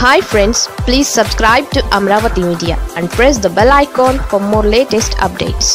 hi friends please subscribe to Amaravati media and press the bell icon for more latest updates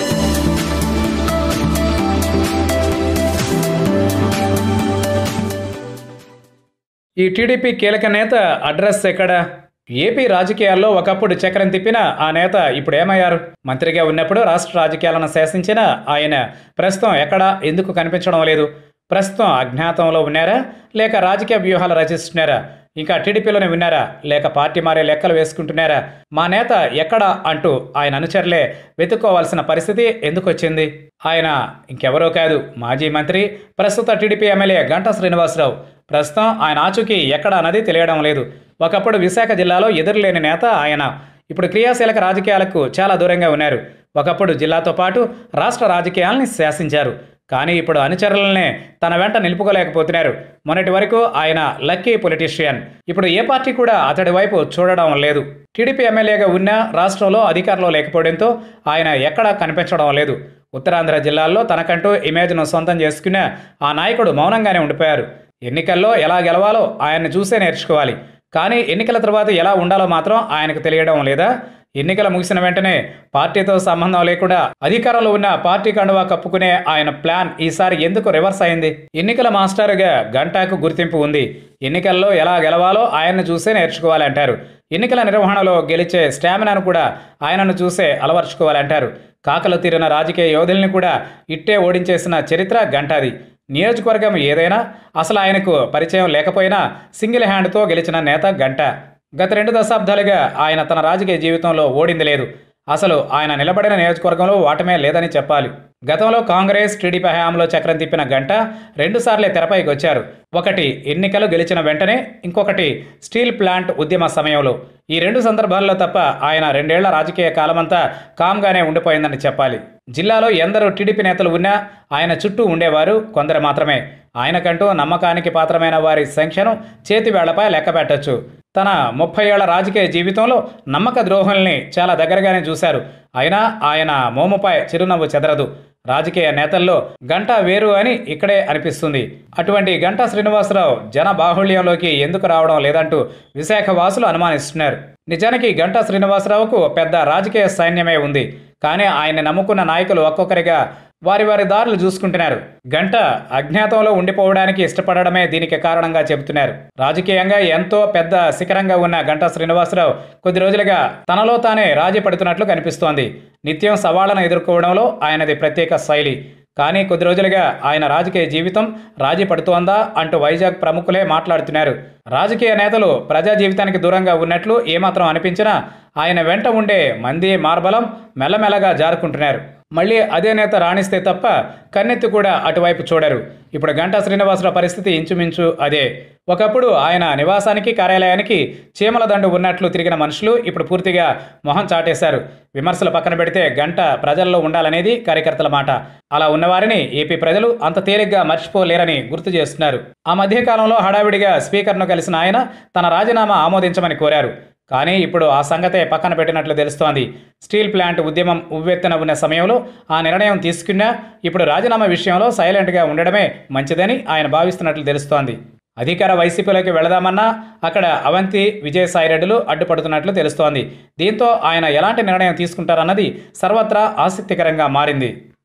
ఈ TDP కీలక నేత address ఎక్కడ AP రాజకీయాల్లో ఒకప్పుడు చక్రం తిప్పిన ఆ నేత ఇప్పుడు ఏమయ్యారు మంత్రిగా ఉన్నప్పుడు రాష్ట్ర రాజకీయాలను శాసించిన ఆయన ప్రస్తుతం ఎక్కడ ఎందుకు కనిపించడం లేదు ప్రస్తుతం అజ్ఞాతంలో ఉన్నారా లేక రాజకీయ వ్యూహాలు రచిస్తున్నారా ఇంకా టీడీపీలోనే ఉన్నారా లేక పార్టీ మారే లెక్కలు వేసుకుంటున్నారా మా నేత ఎక్కడ అంటూ ఆయన అనుచరులే వెతుక్కోవాల్సిన పరిస్థితి ఎందుకు వచ్చింది ఆయన ఇంకెవరో కాదు మాజీ మంత్రి ప్రస్తుత టీడీపీ ఎమ్మెల్యే గంటా శ్రీనివాసరావు ప్రస్తుతం ఆయన ఆచూకీ ఎక్కడ అన్నది తెలియడం లేదు ఒకప్పుడు విశాఖ జిల్లాలో ఎదురులేని నేత ఆయన ఇప్పుడు క్రియాశీలక రాజకీయాలకు చాలా దూరంగా ఉన్నారు ఒకప్పుడు జిల్లాతో పాటు రాష్ట్ర రాజకీయాల్ని శాసించారు కానీ ఇప్పుడు అనుచరులనే తన వెంట నిలుపుకోలేకపోతున్నారు మొన్నటి వరకు ఆయన లక్కీ పొలిటీషియన్ ఇప్పుడు ఏ పార్టీ కూడా అతడి వైపు చూడడం లేదు టీడీపీ ఎమ్మెల్యేగా ఉన్న రాష్ట్రంలో అధికారంలో లేకపోవడంతో ఆయన ఎక్కడా కనిపించడం లేదు ఉత్తరాంధ్ర జిల్లాల్లో తనకంటూ ఇమేజ్ను సొంతం చేసుకున్న ఆ నాయకుడు మౌనంగానే ఉండిపోయారు ఎన్నికల్లో ఎలా గెలవాలో ఆయన్ని చూసే నేర్చుకోవాలి కానీ ఎన్నికల తర్వాత ఎలా ఉండాలో మాత్రం ఆయనకు తెలియడం లేదా ఎన్నికలు ముగిసిన వెంటనే పార్టీతో సంబంధం లేకుండా అధికారంలో ఉన్న పార్టీ కండువా కప్పుకునే ఆయన ప్లాన్ ఈసారి ఎందుకు రివర్స్ అయింది ఎన్నికల మాస్టర్గా గంటాకు గుర్తింపు ఉంది ఎన్నికల్లో ఎలా గెలవాలో ఆయన్ని చూసే నేర్చుకోవాలంటారు ఎన్నికల నిర్వహణలో గెలిచే స్టామినాను కూడా ఆయనను చూసే అలవర్చుకోవాలంటారు కాకలు తీరిన రాజకీయ యోధుల్ని కూడా ఇట్టే ఓడించేసిన చరిత్ర గంటాది నియోజకవర్గం ఏదైనా అసలు ఆయనకు పరిచయం లేకపోయినా సింగిల్ హ్యాండ్తో గెలిచిన నేత గంట గత రెండు దశాబ్దాలుగా ఆయన తన రాజకీయ జీవితంలో ఓడింది లేదు అసలు ఆయన నిలబడిన నియోజకవర్గంలో ఓటమే లేదని చెప్పాలి గతంలో కాంగ్రెస్ టీడీపీ హయాంలో చక్రం తిప్పిన గంట రెండుసార్లే తెరపైకి వచ్చారు ఒకటి ఎన్నికలు గెలిచిన వెంటనే ఇంకొకటి స్టీల్ ప్లాంట్ ఉద్యమ సమయంలో ఈ రెండు సందర్భాల్లో తప్ప ఆయన రెండేళ్ల రాజకీయ కాలమంతా కామ్గానే ఉండిపోయిందని చెప్పాలి జిల్లాలో ఎందరో టీడీపీ నేతలు ఉన్నా ఆయన చుట్టూ ఉండేవారు కొందరు మాత్రమే ఆయనకంటూ నమ్మకానికి పాత్రమైన వారి సంఖ్యను చేతివేళ్లపై లెక్క పెట్టొచ్చు తన ముప్పై ఏళ్ల రాజకీయ జీవితంలో నమ్మక ద్రోహుల్ని చాలా దగ్గరగానే చూశారు అయినా ఆయన మోముపై చిరునవ్వు చెదరదు రాజకీయ నేతల్లో గంటా వేరు అని ఇక్కడే అనిపిస్తుంది అటువంటి గంటా శ్రీనివాసరావు జన బాహుళ్యంలోకి ఎందుకు రావడం లేదంటూ విశాఖ వాసులు అనుమానిస్తున్నారు నిజానికి గంటా శ్రీనివాసరావుకు పెద్ద రాజకీయ సైన్యమే ఉంది కానీ ఆయన్ని నమ్ముకున్న నాయకులు ఒక్కొక్కరిగా వారి వారి దారులు చూసుకుంటున్నారు గంట అజ్ఞాతంలో ఉండిపోవడానికి ఇష్టపడడమే దీనికి కారణంగా చెబుతున్నారు రాజకీయంగా ఎంతో పెద్ద శిఖరంగా ఉన్న గంటా శ్రీనివాసరావు కొద్ది రోజులుగా తనలో తానే రాజీ పడుతున్నట్లు కనిపిస్తోంది నిత్యం సవాళ్లను ఎదుర్కోవడంలో ఆయనది ప్రత్యేక శైలి కానీ కొద్ది రోజులుగా ఆయన రాజకీయ జీవితం రాజీ పడుతోందా అంటూ వైజాగ్ ప్రముఖులే మాట్లాడుతున్నారు రాజకీయ నేతలు ప్రజా జీవితానికి దూరంగా ఉన్నట్లు ఏమాత్రం అనిపించినా ఆయన వెంట ఉండే మంది మార్బలం మెల్లమెల్లగా జారుకుంటున్నారు మళ్ళీ అదే నేత రాణిస్తే తప్ప కన్నెత్తి కూడా అటువైపు చూడరు ఇప్పుడు గంటా శ్రీనివాసరావు పరిస్థితి ఇంచుమించు అదే ఒకప్పుడు ఆయన నివాసానికి కార్యాలయానికి చీమల దండు ఉన్నట్లు తిరిగిన మనుషులు ఇప్పుడు పూర్తిగా మొహం చాటేశారు విమర్శలు పక్కన పెడితే గంట ప్రజల్లో ఉండాలనేది కార్యకర్తల మాట అలా ఉన్నవారిని ఏపీ ప్రజలు అంత తేలిగ్గా మర్చిపోలేరని గుర్తు చేస్తున్నారు ఆ మధ్యకాలంలో హడావిడిగా స్పీకర్ను కలిసిన ఆయన తన రాజీనామా ఆమోదించమని కోరారు కానీ ఇప్పుడు ఆ సంగతే పక్కన పెట్టినట్లు తెలుస్తోంది స్టీల్ ప్లాంట్ ఉద్యమం ఉవ్వెత్తున ఉన్న సమయంలో ఆ నిర్ణయం తీసుకున్నా ఇప్పుడు రాజీనామా విషయంలో సైలెంట్గా ఉండడమే మంచిదని ఆయన భావిస్తున్నట్లు తెలుస్తోంది అధికార వైసీపీలోకి వెళదామన్నా అక్కడ అవంతి విజయసాయిరెడ్డిలు అడ్డుపడుతున్నట్లు తెలుస్తోంది దీంతో ఆయన ఎలాంటి నిర్ణయం తీసుకుంటారన్నది సర్వత్రా ఆసక్తికరంగా మారింది